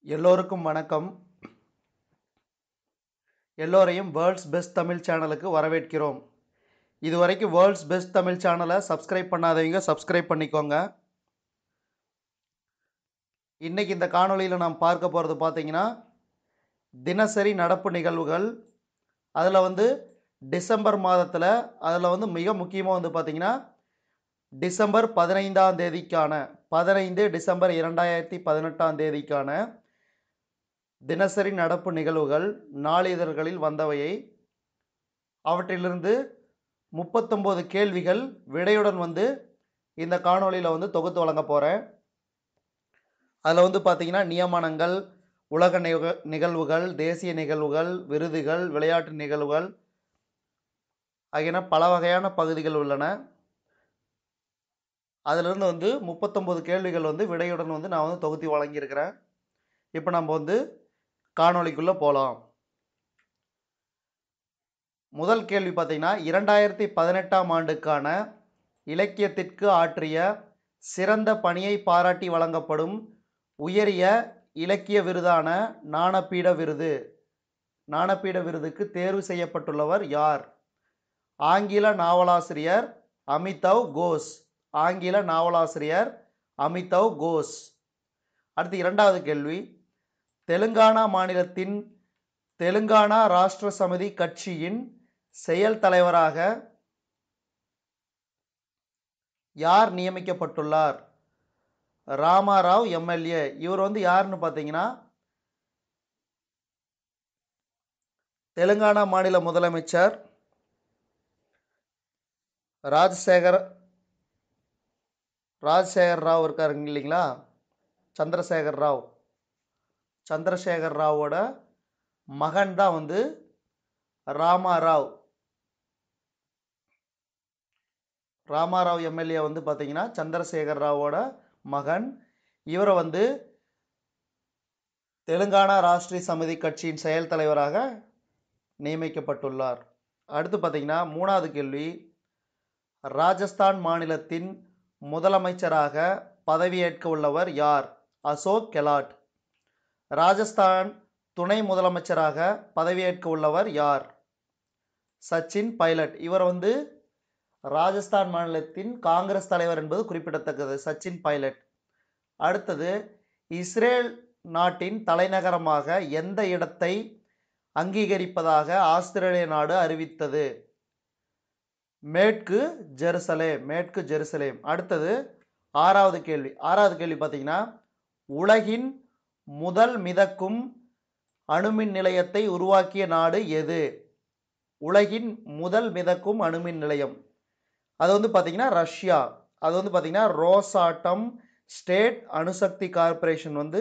எல்லோருக்கும் வணக்கம் எல்லோரையும் வேர்ல்ட்ஸ் பெஸ்ட் தமிழ் சேனலுக்கு வரவேற்கிறோம் இதுவரைக்கும் வேர்ல்ட்ஸ் பெஸ்ட் தமிழ் சேனலை சப்ஸ்கிரைப் பண்ணாதவங்க சப்ஸ்கிரைப் பண்ணிக்கோங்க இன்னைக்கு இந்த காணொளியில் நாம் பார்க்க போகிறது பார்த்தீங்கன்னா தினசரி நடப்பு நிகழ்வுகள் அதில் வந்து டிசம்பர் மாதத்தில் அதில் வந்து மிக முக்கியமாக வந்து பார்த்தீங்கன்னா டிசம்பர் பதினைந்தாம் தேதிக்கான பதினைந்து டிசம்பர் இரண்டாயிரத்தி பதினெட்டாம் தேதிக்கான தினசரி நடப்பு நிகழ்வுகள் நாளிதழ்களில் வந்தவையை அவற்றிலிருந்து முப்பத்தொம்போது கேள்விகள் விடையுடன் வந்து இந்த காணொளியில் வந்து தொகுத்து வழங்க போகிறேன் அதில் வந்து பார்த்தீங்கன்னா நியமனங்கள் உலக நிக நிகழ்வுகள் தேசிய நிகழ்வுகள் விருதுகள் விளையாட்டு நிகழ்வுகள் ஆகியன பல வகையான பகுதிகள் உள்ளன அதிலிருந்து வந்து முப்பத்தொம்போது கேள்விகள் வந்து விடையுடன் வந்து நான் வந்து தொகுத்தி வழங்கியிருக்கிறேன் இப்போ நம்ம வந்து காணொளிக்குள்ளே போகலாம் முதல் கேள்வி பார்த்தீங்கன்னா இரண்டாயிரத்தி பதினெட்டாம் ஆண்டுக்கான இலக்கியத்திற்கு ஆற்றிய சிறந்த பணியை பாராட்டி வழங்கப்படும் உயரிய இலக்கிய விருதான ஞானபீட விருது ஞானபீட விருதுக்கு தேர்வு செய்யப்பட்டுள்ளவர் யார் ஆங்கில நாவலாசிரியர் அமிதவ் கோஸ் ஆங்கில நாவலாசிரியர் அமிதவ் கோஸ் அடுத்து இரண்டாவது கேள்வி தெலுங்கானா மாநிலத்தின் தெலுங்கானா ராஷ்டிர சமிதி கட்சியின் செயல் தலைவராக யார் நியமிக்கப்பட்டுள்ளார் ராமாராவ் எம்எல்ஏ இவர் வந்து யாருன்னு பார்த்தீங்கன்னா தெலுங்கானா மாநில முதலமைச்சர் ராஜசேகர் ராஜசேகர் ராவ் இருக்காருங்க இல்லைங்களா சந்திரசேகர் ராவ் சந்திரசேகர் ராவோட மகன் தான் வந்து ராமாராவ் ராமாராவ் எம்எல்ஏ வந்து பார்த்தீங்கன்னா சந்திரசேகர் ராவோட மகன் இவரை வந்து தெலுங்கானா ராஷ்டிரிய சமிதி கட்சியின் செயல் தலைவராக நியமிக்கப்பட்டுள்ளார் அடுத்து பார்த்தீங்கன்னா மூணாவது கேள்வி ராஜஸ்தான் மாநிலத்தின் முதலமைச்சராக பதவியேற்க உள்ளவர் யார் அசோக் கெலாட் ராஜஸ்தான் துணை முதலமைச்சராக பதவியேற்க உள்ளவர் யார் சச்சின் பைலட் இவர் வந்து ராஜஸ்தான் மாநிலத்தின் காங்கிரஸ் தலைவர் என்பது குறிப்பிடத்தக்கது சச்சின் பைலட் அடுத்தது இஸ்ரேல் நாட்டின் தலைநகரமாக எந்த இடத்தை அங்கீகரிப்பதாக ஆஸ்திரேலிய நாடு அறிவித்தது மேற்கு ஜெருசலேம் மேற்கு ஜெருசலேம் அடுத்தது ஆறாவது கேள்வி ஆறாவது கேள்வி பார்த்தீங்கன்னா உலகின் முதல் மிதக்கும் அணுமின் நிலையத்தை உருவாக்கிய நாடு எது உலகின் முதல் மிதக்கும் அணுமின் நிலையம் அது வந்து பார்த்தீங்கன்னா ரஷ்யா அது வந்து பார்த்தீங்கன்னா ரோசாட்டம் ஸ்டேட் அணுசக்தி கார்பரேஷன் வந்து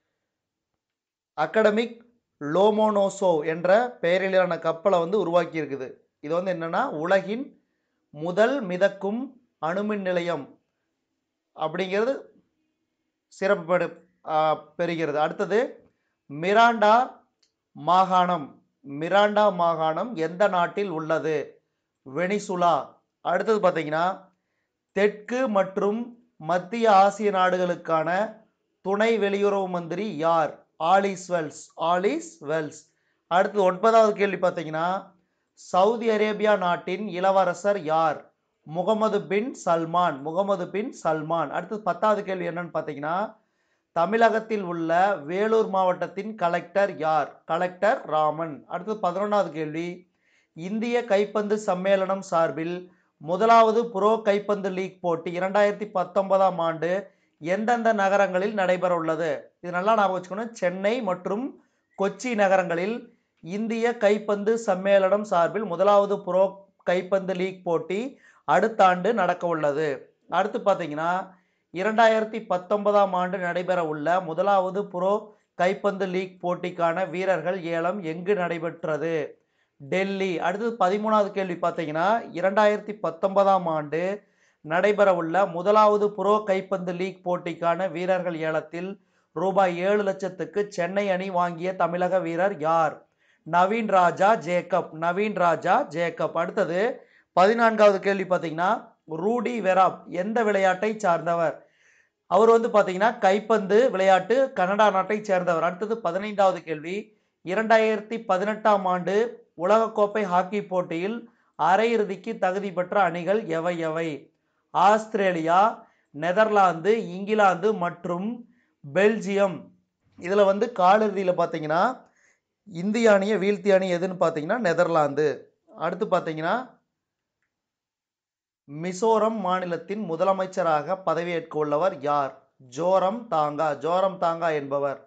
அகடமிக் லோமோனோசோ என்ற பெயரிலான கப்பலை வந்து உருவாக்கி இருக்குது இது வந்து என்னன்னா உலகின் முதல் மிதக்கும் அணுமின் நிலையம் அப்படிங்கிறது சிறப்பு பெறுகிறது அடுத்தது மிராண்டா மாகாணம் மிராண்டா மாகாணம் எந்த நாட்டில் உள்ளது வெனிசுலா அடுத்தது பார்த்தீங்கன்னா தெற்கு மற்றும் மத்திய ஆசிய நாடுகளுக்கான துணை வெளியுறவு மந்திரி யார் ஆலிஸ் வெல்ஸ் ஆலிஸ் வெல்ஸ் அடுத்து ஒன்பதாவது கேள்வி பார்த்தீங்கன்னா சவுதி அரேபியா நாட்டின் இளவரசர் யார் முகமது பின் சல்மான் முகமது பின் சல்மான் அடுத்து பத்தாவது கேள்வி என்னன்னு பார்த்தீங்கன்னா தமிழகத்தில் உள்ள வேலூர் மாவட்டத்தின் கலெக்டர் யார் கலெக்டர் ராமன் அடுத்து பதினொன்றாவது கேள்வி இந்திய கைப்பந்து சம்மேளனம் சார்பில் முதலாவது புரோ கைப்பந்து லீக் போட்டி இரண்டாயிரத்தி பத்தொன்பதாம் ஆண்டு எந்தெந்த நகரங்களில் நடைபெற உள்ளது இது நல்லா ஞாபகம் வச்சுக்கணும் சென்னை மற்றும் கொச்சி நகரங்களில் இந்திய கைப்பந்து சம்மேளனம் சார்பில் முதலாவது புரோ கைப்பந்து லீக் போட்டி அடுத்த ஆண்டு நடக்க உள்ளது அடுத்து பார்த்தீங்கன்னா இரண்டாயிரத்தி பத்தொன்பதாம் ஆண்டு நடைபெற உள்ள முதலாவது புரோ கைப்பந்து லீக் போட்டிக்கான வீரர்கள் ஏலம் எங்கு நடைபெற்றது டெல்லி அடுத்தது பதிமூணாவது கேள்வி பார்த்தீங்கன்னா இரண்டாயிரத்தி பத்தொன்பதாம் ஆண்டு நடைபெற உள்ள முதலாவது புரோ கைப்பந்து லீக் போட்டிக்கான வீரர்கள் ஏலத்தில் ரூபாய் ஏழு லட்சத்துக்கு சென்னை அணி வாங்கிய தமிழக வீரர் யார் நவீன் ராஜா ஜேக்கப் நவீன் ராஜா ஜேக்கப் அடுத்தது பதினான்காவது கேள்வி பார்த்தீங்கன்னா ரூடி வெராப் எந்த விளையாட்டை சார்ந்தவர் அவர் வந்து பார்த்தீங்கன்னா கைப்பந்து விளையாட்டு கனடா நாட்டைச் சேர்ந்தவர் அடுத்தது பதினைந்தாவது கேள்வி இரண்டாயிரத்தி பதினெட்டாம் ஆண்டு உலகக்கோப்பை ஹாக்கி போட்டியில் அரையிறுதிக்கு தகுதி பெற்ற அணிகள் எவை எவை ஆஸ்திரேலியா நெதர்லாந்து இங்கிலாந்து மற்றும் பெல்ஜியம் இதில் வந்து காலிறுதியில் பார்த்தீங்கன்னா இந்திய அணியை வீழ்த்திய அணி எதுன்னு பார்த்தீங்கன்னா நெதர்லாந்து அடுத்து பார்த்தீங்கன்னா மிசோரம் மாநிலத்தின் முதலமைச்சராக பதவியேற்க உள்ளவர் யார் ஜோரம் தாங்கா ஜோரம் தாங்கா என்பவர்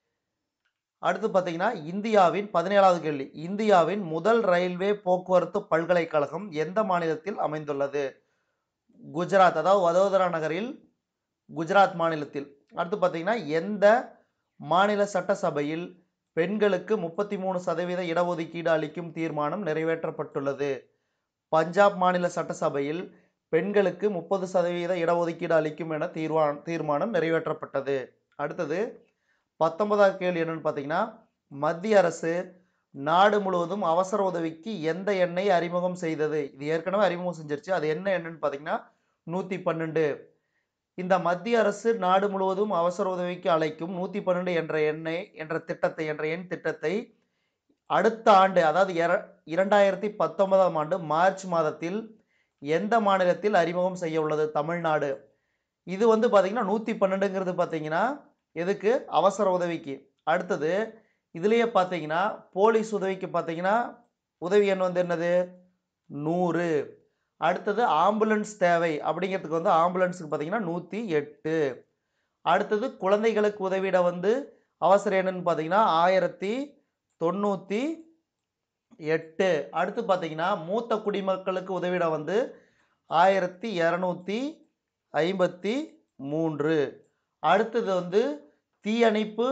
அடுத்து பார்த்தீங்கன்னா இந்தியாவின் பதினேழாவது கேள்வி இந்தியாவின் முதல் ரயில்வே போக்குவரத்து பல்கலைக்கழகம் எந்த மாநிலத்தில் அமைந்துள்ளது குஜராத் அதாவது வதோதரா நகரில் குஜராத் மாநிலத்தில் அடுத்து பார்த்தீங்கன்னா எந்த மாநில சட்டசபையில் பெண்களுக்கு முப்பத்தி மூணு சதவீத இடஒதுக்கீடு அளிக்கும் தீர்மானம் நிறைவேற்றப்பட்டுள்ளது பஞ்சாப் மாநில சட்டசபையில் பெண்களுக்கு முப்பது சதவீத இடஒதுக்கீடு அளிக்கும் என தீர்வா தீர்மானம் நிறைவேற்றப்பட்டது அடுத்தது பத்தொன்பதாவது கேள்வி என்னன்னு பார்த்தீங்கன்னா மத்திய அரசு நாடு முழுவதும் அவசர உதவிக்கு எந்த எண்ணெய் அறிமுகம் செய்தது இது ஏற்கனவே அறிமுகம் செஞ்சிருச்சு அது என்ன எண்ணெய்னு பார்த்தீங்கன்னா நூற்றி பன்னெண்டு இந்த மத்திய அரசு நாடு முழுவதும் அவசர உதவிக்கு அழைக்கும் நூற்றி பன்னெண்டு என்ற எண்ணெய் என்ற திட்டத்தை என்ற எண் திட்டத்தை அடுத்த ஆண்டு அதாவது இர- இரண்டாயிரத்தி பத்தொன்பதாம் ஆண்டு மார்ச் மாதத்தில் எந்த மாநிலத்தில் அறிமுகம் செய்ய உள்ளது தமிழ்நாடு இது வந்து பார்த்தீங்கன்னா நூற்றி பன்னெண்டுங்கிறது பார்த்தீங்கன்னா எதுக்கு அவசர உதவிக்கு அடுத்தது இதுலேயே பார்த்தீங்கன்னா போலீஸ் உதவிக்கு பார்த்தீங்கன்னா உதவி எண் வந்து என்னது நூறு அடுத்தது ஆம்புலன்ஸ் தேவை அப்படிங்கிறதுக்கு வந்து ஆம்புலன்ஸுக்கு பார்த்தீங்கன்னா நூற்றி எட்டு அடுத்தது குழந்தைகளுக்கு உதவிட வந்து அவசர எண்ணுன்னு பார்த்தீங்கன்னா ஆயிரத்தி தொண்ணூற்றி எட்டு அடுத்து பார்த்தீங்கன்னா மூத்த குடிமக்களுக்கு உதவிட வந்து ஆயிரத்தி இரநூத்தி ஐம்பத்தி மூன்று அடுத்தது வந்து தீயணைப்பு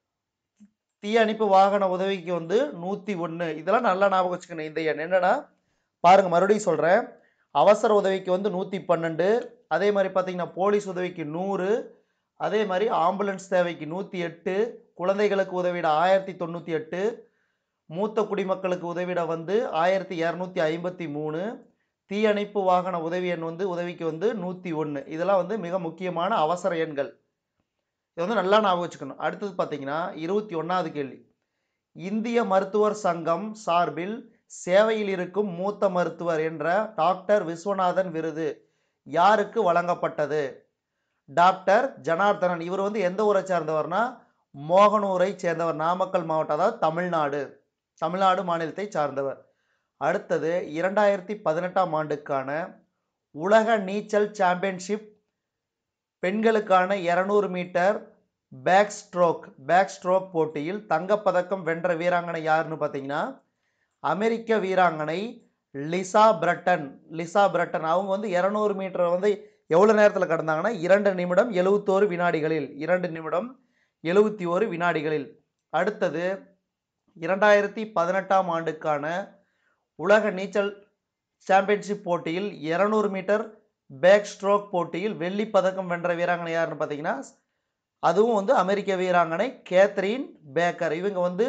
தீயணைப்பு வாகன உதவிக்கு வந்து நூற்றி ஒன்று இதெல்லாம் நல்லா ஞாபகம் வச்சுக்கணும் இந்த எண் என்னன்னா பாருங்க மறுபடியும் சொல்கிறேன் அவசர உதவிக்கு வந்து நூற்றி பன்னெண்டு அதே மாதிரி பார்த்தீங்கன்னா போலீஸ் உதவிக்கு நூறு அதே மாதிரி ஆம்புலன்ஸ் தேவைக்கு நூற்றி எட்டு குழந்தைகளுக்கு உதவிட ஆயிரத்தி தொண்ணூற்றி எட்டு மூத்த குடிமக்களுக்கு உதவிட வந்து ஆயிரத்தி இரநூத்தி ஐம்பத்தி மூணு தீயணைப்பு வாகன உதவி எண் வந்து உதவிக்கு வந்து நூற்றி ஒன்று இதெல்லாம் வந்து மிக முக்கியமான அவசர எண்கள் இது வந்து நல்லா ஞாபகம் வச்சுக்கணும் அடுத்தது பார்த்தீங்கன்னா இருபத்தி ஒன்றாவது கேள்வி இந்திய மருத்துவர் சங்கம் சார்பில் சேவையில் இருக்கும் மூத்த மருத்துவர் என்ற டாக்டர் விஸ்வநாதன் விருது யாருக்கு வழங்கப்பட்டது டாக்டர் ஜனார்தனன் இவர் வந்து எந்த ஊரை சேர்ந்தவர்னா மோகனூரை சேர்ந்தவர் நாமக்கல் மாவட்டம் அதாவது தமிழ்நாடு தமிழ்நாடு மாநிலத்தை சார்ந்தவர் அடுத்தது இரண்டாயிரத்தி பதினெட்டாம் ஆண்டுக்கான உலக நீச்சல் சாம்பியன்ஷிப் பெண்களுக்கான 200 metre backstroke backstroke போட்டியில் தங்கப்பதக்கம் வென்ற வீராங்கனை யாருன்னு பார்த்தீங்கன்னா அமெரிக்க வீராங்கனை லிசா பிரட்டன் லிசா பிரட்டன் அவங்க வந்து 200 மீட்டர் வந்து எவ்வளோ நேரத்தில் கடந்தாங்கன்னா இரண்டு நிமிடம் எழுவத்தோரு வினாடிகளில் இரண்டு நிமிடம் எழுவத்தி ஒரு வினாடிகளில் அடுத்தது இரண்டாயிரத்தி பதினெட்டாம் ஆண்டுக்கான உலக நீச்சல் சாம்பியன்ஷிப் போட்டியில் 200 மீட்டர் பேக் ஸ்ட்ரோக் போட்டியில் வெள்ளிப் பதக்கம் வென்ற வீராங்கனை யாருன்னு பார்த்தீங்கன்னா அதுவும் வந்து அமெரிக்க வீராங்கனை கேத்ரின் பேக்கர் இவங்க வந்து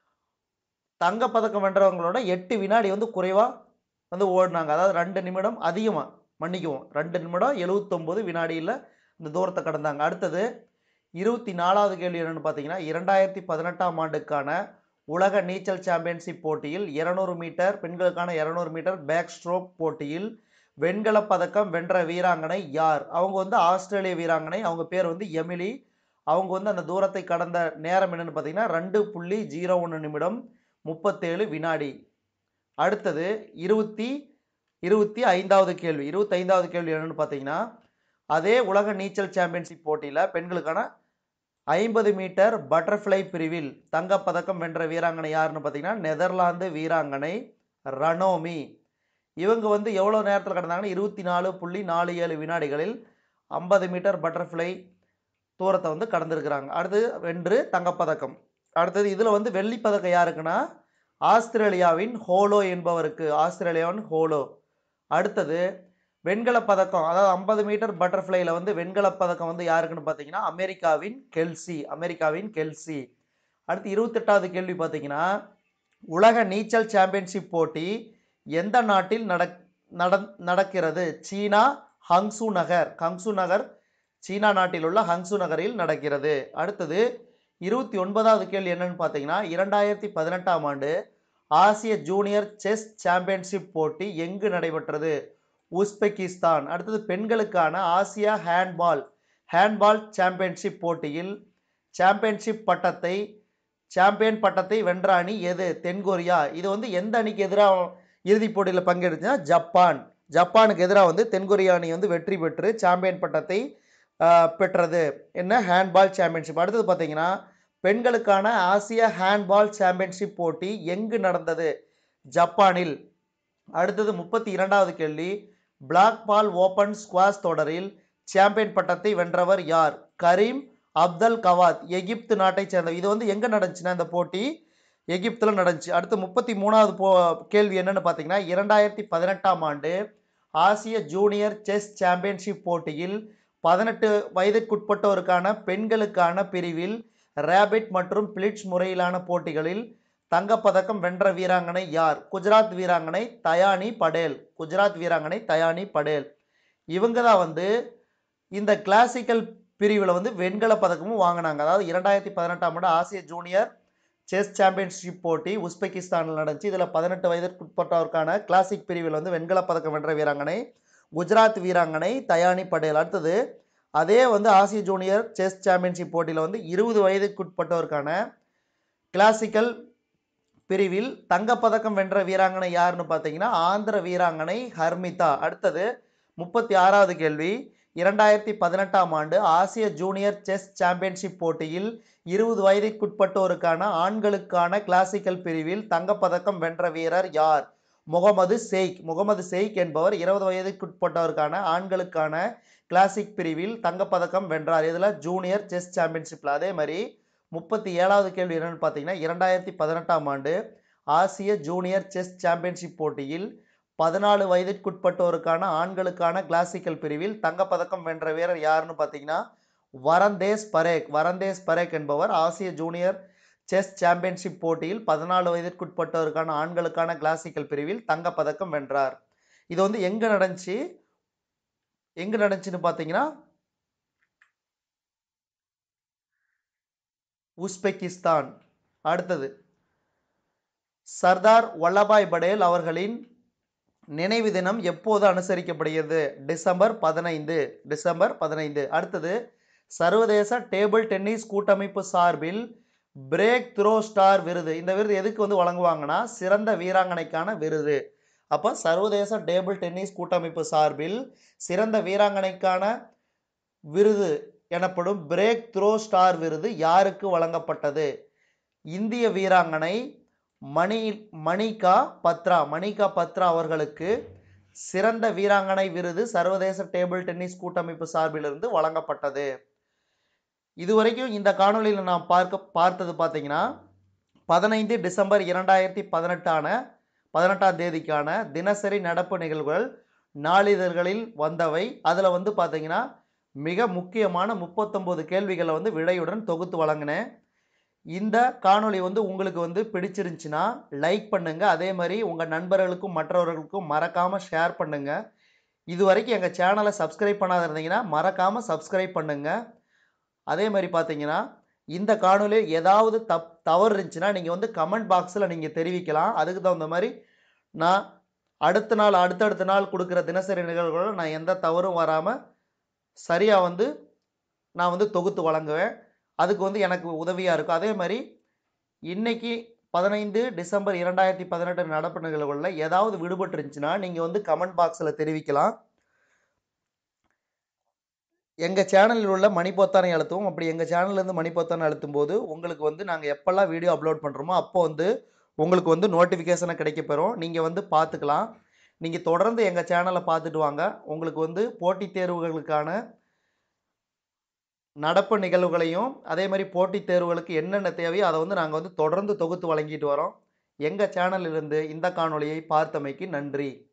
தங்கப்பதக்கம் வென்றவங்களோட எட்டு வினாடி வந்து குறைவாக வந்து ஓடினாங்க அதாவது ரெண்டு நிமிடம் அதிகமாக மன்னிக்குவோம் ரெண்டு நிமிடம் எழுவத்தொம்போது வினாடியில் இந்த தூரத்தை கடந்தாங்க அடுத்தது இருபத்தி நாலாவது கேள்வி என்னென்னு பார்த்தீங்கன்னா இரண்டாயிரத்தி பதினெட்டாம் ஆண்டுக்கான உலக நீச்சல் சாம்பியன்ஷிப் போட்டியில் 200 மீட்டர் பெண்களுக்கான 200 மீட்டர் பேக் ஸ்ட்ரோக் போட்டியில் வெண்கலப் பதக்கம் வென்ற வீராங்கனை யார் அவங்க வந்து ஆஸ்திரேலிய வீராங்கனை அவங்க பேர் வந்து எமிலி அவங்க வந்து அந்த தூரத்தை கடந்த நேரம் என்னன்னு பார்த்தீங்கன்னா ரெண்டு புள்ளி ஜீரோ ஒன்று நிமிடம் முப்பத்தேழு வினாடி அடுத்தது இருபத்தி இருபத்தி ஐந்தாவது கேள்வி இருபத்தைந்தாவது கேள்வி என்னன்னு பார்த்தீங்கன்னா அதே உலக நீச்சல் சாம்பியன்ஷிப் போட்டியில் பெண்களுக்கான ஐம்பது மீட்டர் பட்டர்ஃப்ளை பிரிவில் தங்கப்பதக்கம் வென்ற வீராங்கனை யாருன்னு பார்த்தீங்கன்னா நெதர்லாந்து வீராங்கனை ரனோமி இவங்க வந்து எவ்வளோ நேரத்தில் கடந்தாங்கன்னா இருபத்தி நாலு புள்ளி நாலு ஏழு வினாடிகளில் ஐம்பது மீட்டர் பட்டர்ஃப்ளை தூரத்தை வந்து கடந்திருக்கிறாங்க அடுத்து வென்று தங்கப்பதக்கம் அடுத்தது இதில் வந்து வெள்ளிப்பதக்கம் யாருக்குன்னா ஆஸ்திரேலியாவின் ஹோலோ என்பவருக்கு ஆஸ்திரேலியாவின் ஹோலோ அடுத்தது வெண்கலப் பதக்கம் அதாவது ஐம்பது மீட்டர் பட்டர்ஃப்ளைல வந்து வெண்கலப் பதக்கம் வந்து யாருக்குன்னு பார்த்தீங்கன்னா அமெரிக்காவின் கெல்சி அமெரிக்காவின் கெல்சி அடுத்து இருபத்தெட்டாவது கேள்வி பார்த்தீங்கன்னா உலக நீச்சல் சாம்பியன்ஷிப் போட்டி எந்த நாட்டில் நடக் நட நடக்கிறது சீனா ஹங்சு நகர் ஹங்சு நகர் சீனா நாட்டில் உள்ள ஹங்சு நகரில் நடக்கிறது அடுத்தது இருபத்தி ஒன்பதாவது கேள்வி என்னன்னு பார்த்தீங்கன்னா இரண்டாயிரத்தி பதினெட்டாம் ஆண்டு ஆசிய ஜூனியர் செஸ் சாம்பியன்ஷிப் போட்டி எங்கு நடைபெற்றது உஸ்பெகிஸ்தான் அடுத்தது பெண்களுக்கான ஆசியா ஹேண்ட்பால் ஹேண்ட்பால் சாம்பியன்ஷிப் போட்டியில் சாம்பியன்ஷிப் பட்டத்தை சாம்பியன் பட்டத்தை வென்ற அணி எது தென்கொரியா இது வந்து எந்த அணிக்கு எதிராக இறுதிப் போட்டியில் பங்கெடுத்துன்னா ஜப்பான் ஜப்பானுக்கு எதிராக வந்து தென்கொரியா அணி வந்து வெற்றி பெற்று சாம்பியன் பட்டத்தை ஆஹ், பெற்றது என்ன ஹேண்ட்பால் சாம்பியன்ஷிப் அடுத்தது பார்த்தீங்கன்னா பெண்களுக்கான ஆசிய ஹேண்ட்பால் சாம்பியன்ஷிப் போட்டி எங்கு நடந்தது ஜப்பானில் அடுத்தது முப்பத்தி இரண்டாவது கேள்வி பிளாக் பால் ஓபன் ஸ்குவாஷ் தொடரில் சாம்பியன் பட்டத்தை வென்றவர் யார் கரீம் அப்தல் கவாத் எகிப்து நாட்டைச் சேர்ந்தவர் இது வந்து எங்கே நடந்துச்சுன்னா இந்த போட்டி எகிப்தில் நடந்துச்சு அடுத்து முப்பத்தி மூணாவது போ கேள்வி என்னன்னு பார்த்தீங்கன்னா இரண்டாயிரத்தி பதினெட்டாம் ஆண்டு ஆசிய ஜூனியர் செஸ் சாம்பியன்ஷிப் போட்டியில் பதினெட்டு வயதிற்குட்பட்டோருக்கான பெண்களுக்கான பிரிவில் ரேபிட் மற்றும் பிளிட்ஸ் முறையிலான போட்டிகளில் தங்கப்பதக்கம் வென்ற வீராங்கனை யார் குஜராத் வீராங்கனை தயானி படேல் குஜராத் வீராங்கனை தயானி படேல் இவங்க தான் வந்து இந்த கிளாசிக்கல் பிரிவில் வந்து வெண்கல பதக்கமும் வாங்கினாங்க அதாவது இரண்டாயிரத்தி பதினெட்டாம் ஆண்டு ஆசிய ஜூனியர் செஸ் சாம்பியன்ஷிப் போட்டி உஸ்பெகிஸ்தானில் நடந்துச்சு இதில் பதினெட்டு வயதிற்குட்பட்டோருக்கான கிளாசிக் பிரிவில் வந்து வெண்கல பதக்கம் வென்ற வீராங்கனை குஜராத் வீராங்கனை தயானி படேல் அடுத்தது அதே வந்து ஆசிய ஜூனியர் செஸ் சாம்பியன்ஷிப் போட்டியில் வந்து இருபது வயதுக்குட்பட்டோருக்கான கிளாசிக்கல் பிரிவில் தங்கப்பதக்கம் வென்ற வீராங்கனை யாருன்னு பார்த்தீங்கன்னா ஆந்திர வீராங்கனை ஹர்மிதா அடுத்தது முப்பத்தி ஆறாவது கேள்வி இரண்டாயிரத்தி பதினெட்டாம் ஆண்டு ஆசிய ஜூனியர் செஸ் சாம்பியன்ஷிப் போட்டியில் இருபது வயதிற்குட்பட்டோருக்கான ஆண்களுக்கான கிளாசிக்கல் பிரிவில் தங்கப்பதக்கம் வென்ற வீரர் யார் முகமது ஷெய்க் முகமது ஷெய்க் என்பவர் இருபது வயதுக்குட்பட்டோருக்கான ஆண்களுக்கான கிளாசிக் பிரிவில் தங்கப்பதக்கம் வென்றார் இதில் ஜூனியர் செஸ் சாம்பியன்ஷிப்பில் அதே மாதிரி முப்பத்தி ஏழாவது கேள்வி என்னன்னு பார்த்தீங்கன்னா இரண்டாயிரத்தி பதினெட்டாம் ஆண்டு ஆசிய ஜூனியர் செஸ் சாம்பியன்ஷிப் போட்டியில் பதினாலு வயதிற்குட்பட்டோருக்கான ஆண்களுக்கான கிளாசிக்கல் பிரிவில் தங்கப்பதக்கம் வென்ற வீரர் யாருன்னு பார்த்தீங்கன்னா வரந்தேஸ் பரேக் வரந்தேஸ் பரேக் என்பவர் ஆசிய ஜூனியர் செஸ் சாம்பியன்ஷிப் போட்டியில் பதினாலு வயதிற்குட்பட்டோருக்கான ஆண்களுக்கான கிளாசிக்கல் பிரிவில் தங்கப்பதக்கம் வென்றார் இது வந்து எங்கே நடந்துச்சு எங்கே நடந்துச்சுன்னு பார்த்தீங்கன்னா உஸ்பெகிஸ்தான் அடுத்தது சர்தார் வல்லபாய் படேல் அவர்களின் நினைவு தினம் எப்போது அனுசரிக்கப்படுகிறது டிசம்பர் பதினைந்து டிசம்பர் பதினைந்து அடுத்தது சர்வதேச டேபிள் டென்னிஸ் கூட்டமைப்பு சார்பில் பிரேக் த்ரோ ஸ்டார் விருது இந்த விருது எதுக்கு வந்து வழங்குவாங்கன்னா சிறந்த வீராங்கனைக்கான விருது அப்போ சர்வதேச டேபிள் டென்னிஸ் கூட்டமைப்பு சார்பில் சிறந்த வீராங்கனைக்கான விருது எனப்படும் பிரேக் த்ரோ ஸ்டார் விருது யாருக்கு வழங்கப்பட்டது இந்திய வீராங்கனை மணி மணிகா பத்ரா மணிகா பத்ரா அவர்களுக்கு சிறந்த வீராங்கனை விருது சர்வதேச டேபிள் டென்னிஸ் கூட்டமைப்பு சார்பிலிருந்து வழங்கப்பட்டது இதுவரைக்கும் இந்த காணொளியில் நாம் பார்க்க பார்த்தது பார்த்தீங்கன்னா பதினைந்து டிசம்பர் இரண்டாயிரத்தி பதினெட்டான பதினெட்டாம் தேதிக்கான தினசரி நடப்பு நிகழ்வுகள் நாளிதழ்களில் வந்தவை அதில் வந்து பார்த்தீங்கன்னா மிக முக்கியமான முப்பத்தொம்போது கேள்விகளை வந்து விடையுடன் தொகுத்து வழங்கினேன் இந்த காணொளி வந்து உங்களுக்கு வந்து பிடிச்சிருந்துச்சுன்னா லைக் பண்ணுங்க அதே மாதிரி உங்கள் நண்பர்களுக்கும் மற்றவர்களுக்கும் மறக்காமல் ஷேர் பண்ணுங்க இது வரைக்கும் எங்கள் சேனலை சப்ஸ்கிரைப் பண்ணாத இருந்தீங்கன்னா மறக்காமல் சப்ஸ்கிரைப் பண்ணுங்க அதே மாதிரி பார்த்தீங்கன்னா இந்த காணொலியில் ஏதாவது தப் தவறு இருந்துச்சுன்னா நீங்கள் வந்து கமெண்ட் பாக்ஸில் நீங்கள் தெரிவிக்கலாம் அதுக்கு தகுந்த மாதிரி நான் அடுத்த நாள் அடுத்தடுத்த நாள் கொடுக்குற தினசரி நிகழ்வுகளோட நான் எந்த தவறும் வராமல் சரியாக வந்து நான் வந்து தொகுத்து வழங்குவேன் அதுக்கு வந்து எனக்கு உதவியாக இருக்கும் அதே மாதிரி இன்னைக்கு பதினைந்து டிசம்பர் இரண்டாயிரத்தி பதினெட்டு நடப்பு நிகழ்வுகளில் ஏதாவது விடுபட்டு இருந்துச்சுன்னா நீங்கள் வந்து கமெண்ட் பாக்ஸில் தெரிவிக்கலாம் எங்கள் சேனலில் உள்ள மணி பொத்தானை அழுத்தவும் அப்படி எங்கள் சேனல்லேருந்து மணி பொத்தானை அழுத்தும் போது உங்களுக்கு வந்து நாங்கள் எப்போல்லாம் வீடியோ அப்லோட் பண்ணுறோமோ அப்போ வந்து உங்களுக்கு வந்து நோட்டிஃபிகேஷனை கிடைக்கப்பெறும் நீங்கள் வந்து பார்த்துக்கலாம் நீங்கள் தொடர்ந்து எங்கள் சேனலை பார்த்துட்டு வாங்க உங்களுக்கு வந்து போட்டித் தேர்வுகளுக்கான நடப்பு நிகழ்வுகளையும் அதே மாதிரி போட்டித் தேர்வுகளுக்கு என்னென்ன தேவையோ அதை வந்து நாங்கள் வந்து தொடர்ந்து தொகுத்து வழங்கிட்டு வரோம் எங்கள் சேனலிலிருந்து இந்த காணொளியை பார்த்தமைக்கு நன்றி